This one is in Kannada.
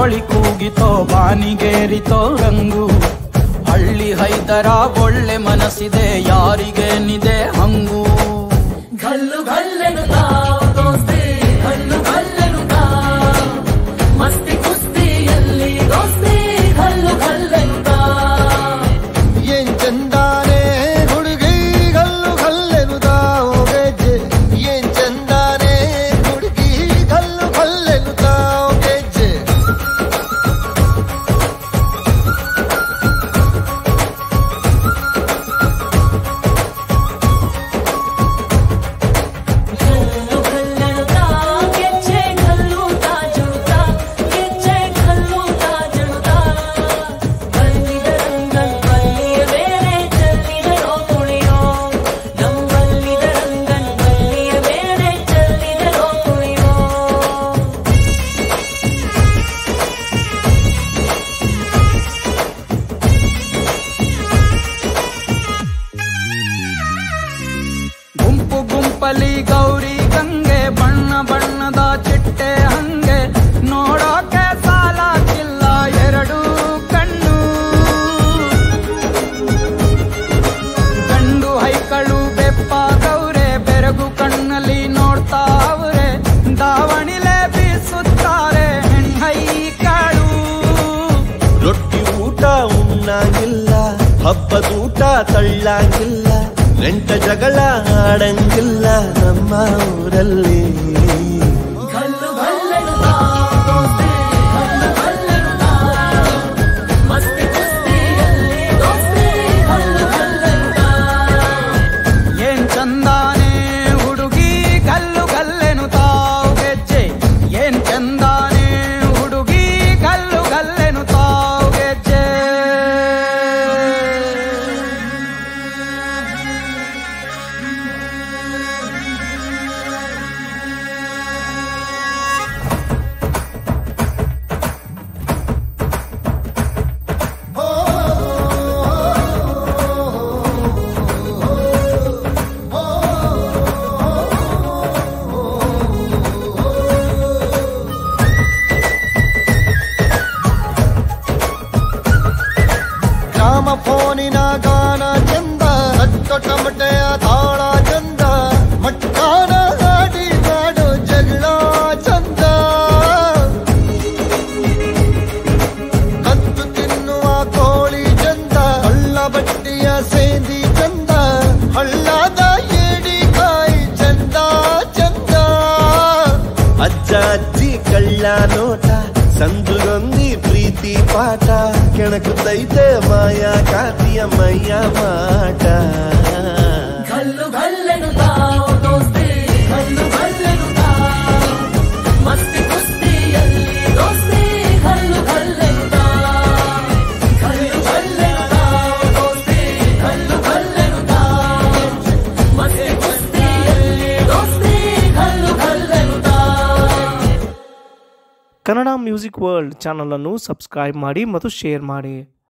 ಕೋಳಿ ಕೂಗಿತೋ ಬಾನಿಗೇರಿತೋ ರಂಗು ಹಳ್ಳಿ ಹೈದರ ಒಳ್ಳೆ ಮನಸ್ಸಿದೆ ಯಾರಿಗೇನಿದೆ ಹಂಗು ಗಲ್ಲು ಗಲ್ಲೆನುತ್ತಾ ದೋಸ್ತಿ ಗಲ್ಲು ಗಲ್ಲೆನುತ್ತಾ ಮಸ್ತಿ ಕುಸ್ತಿಯಲ್ಲಿ ದೋಸ್ತಿ ಗಲ್ಲು ಗಲ್ಲೆನುತ್ತಾ ಏನ್ ಚಂದಾನೆ ಹುಡುಗಿ ಗಲ್ಲು ಗಲ್ಲೆನುದಾ ಗೆಜ್ಜೆ ಏನ್ ಚಂದಾನೆ ಹುಡುಗಿ ಗಲ್ಲು ಗಲ್ಲೆನುದಾ ಗೆಜ್ಜೆ ಗಲ್ಲು ಗಲ್ಲೆನುತ್ತಾ ಗೆಜ್ಜೆ ಗಲ್ಲುತ್ತಾ ಜುಳುತ್ತಾ ಗೆಜ್ಜೆ ಗಲ್ಲುತ್ತಾ ಜುಳುತ್ತಾ ಬಲ್ಲಿದ ರಂಗನ್ ಬಲ್ಲಿಯ ಬೇರೆ ಚೆಲ್ಲಿದರೋ ಕುಣಿಯೋ ನಮ್ಮಲ್ಲಿದ ರಂಗನ್ ಬಲ್ಲಿಯ ಬೇರೆ ಚೆಲ್ಲಿದರೋ ಕುಣಿಯೋ ಗುಂಪು ಗುಂಪಲಿ ಗೌರಿ ಗಂಗೆ ಬಣ್ಣ ಬಣ್ಣದ ಚಿಟ್ಟೆ ಹಂಗೆ ನೋಡೋಕೆ ಸಾಲಾಗಿಲ್ಲ ಎರಡು ಕಣ್ಣು ಗಂಡು ಹೈಕಳು ಬೆಪ್ಪ ಗೌರೆ ಬೆರಗು ಕಣ್ಣಲ್ಲಿ ನೋಡ್ತಾ ಅವ್ರೆ ದಾವಣಿಲೆ ಬೀಸುತ್ತಾರೆ ಹೆಣ್ಣೈಕಳು ರೊಟ್ಟಿ ಊಟ ಉಣ್ಣಂಗಿಲ್ಲ ಹಬ್ಬದೂಟ ತಳ್ಳಂಗಿಲ್ಲ ನೆಂಟ ಜಗಳ ಆಡಂಗಿಲ್ಲ ನಮ್ಮ ಊರಲ್ಲಿ ಗಲ್ಲು ಗಲ್ಲೆನುತ್ತಾ ದೋಸ್ತಿ ಗಲ್ಲು ಗಲ್ಲೆನುತ್ತಾ ಮಸ್ತಿ ಕುಸ್ತಿಯಲ್ಲಿ ದೋಸ್ತಿ ಗಲ್ಲು ಗಲ್ಲೆನುತ್ತಾ ಏನ್ ಚಂದಾನೆ ಹುಡುಗಿ ಗಲ್ಲು ಗಲ್ಲೆನು ತಾವು ಗೆಜ್ಜೆ ಏನ್ ಚಂದಾನೆ ಹುಡುಗಿ ಗಲ್ಲು ಗಲ್ಲೆನು ತಾವು ಗೆಜ್ಜೆ ಗ್ರಾಮ ಫೋನಿನ ಗಾನ ಚಂದ ಹತ್ತು ಟಮಟೆಯ ತಾಳ ಚಂದ ಮಟ್ಟಾನ ಗಾಡಿ ಮಾಡೋ ಜಗಳ ಚಂದ ಕತ್ತು ತಿನ್ನುವ ಕೋಳಿ ಚಂದ ಹಳ್ಳ ಬಟ್ಟಿಯ ಸೇಂದಿ ಚಂದ ಹಳ್ಳದ ಏಡಿಕಾಯಿ ಚಂದ ಚಂದ ಅಜ್ಜ ಅಜ್ಜಿ ಕಳ್ಳ ನೋಟ ಸಂದುಗೊಂದಿ ಪ್ರೀತಿ ಪಾಠ ಕೆಣಕುತ್ತೈತೆ ಮಾಯ ಕಾತಿಯ ಮೈಯ ಮಾಟ ಗಲ್ಲು ಗಲ್ಲೆನುತ್ತಾ ದೋಸ್ತಿ ಗಲ್ಲು ಗಲ್ಲೆನುತ್ತಾ ಮಸ್ತಿ ಕುಸ್ತಿಯಲ್ಲಿ ದೋಸ್ತಿ ಗಲ್ಲು ಗಲ್ಲೆನುತ್ತಾ ಗಲ್ಲು ಗಲ್ಲೆನುತ್ತಾ ದೋಸ್ತಿ ಗಲ್ಲು ಗಲ್ಲೆನುತ್ತಾ ಮಸ್ತಿ ಕುಸ್ತಿಯಲ್ಲಿ ದೋಸ್ತಿ ಗಲ್ಲು ಗಲ್ಲೆನುತ್ತಾ ಕನ್ನಡ ಮ್ಯೂಸಿಕ್ ವರ್ಲ್ಡ್ ಚಾನಲನ್ನು ಸಬ್ಸ್ಕ್ರೈಬ್ ಮಾಡಿ ಮತ್ತು ಶೇರ್ ಮಾಡಿ